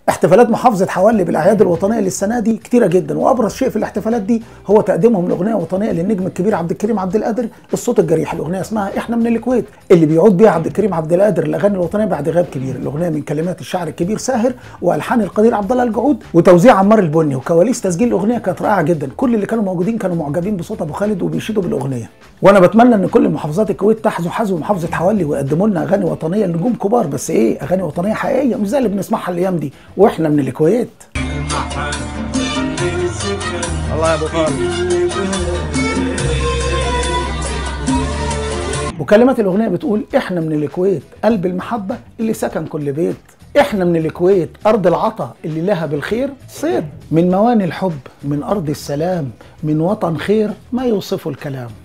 احتفالات محافظة حوالي بالأعياد الوطنية للسنة دي كتيرة جدا وأبرز شيء في الاحتفالات دي هو تقديمهم لأغنية وطنية للنجم الكبير عبد الكريم عبد القادر الصوت الجريح الأغنية اسمها إحنا من الكويت اللي بيعود بيها عبد الكريم عبد القادر الأغاني الوطنية بعد غياب كبير الأغنية من كلمات الشاعر الكبير ساهر وألحان القدير عبد الله الجعود وتوزيع عمار البني وكواليس تسجيل الأغنية كانت رائعة جدا كل اللي كانوا موجودين كانوا معجبين بصوت أبو خالد وبيشيدوا بالأغنية وأنا بتمنى إن كل محافظات الكويت تحذو حذو محافظة حوالي ويقدموا لنا أغاني وطنية لنجوم كبار بس إيه أغاني وطنية حقيقية مش زي اللي بنسمعها الأيام دي وإحنا من الكويت الله يا ابو خالد وكلمات الأغنية بتقول إحنا من الكويت قلب المحبة اللي سكن كل بيت إحنا من الكويت أرض العطا اللي لها بالخير صيد من مواني الحب من أرض السلام من وطن خير ما يوصفه الكلام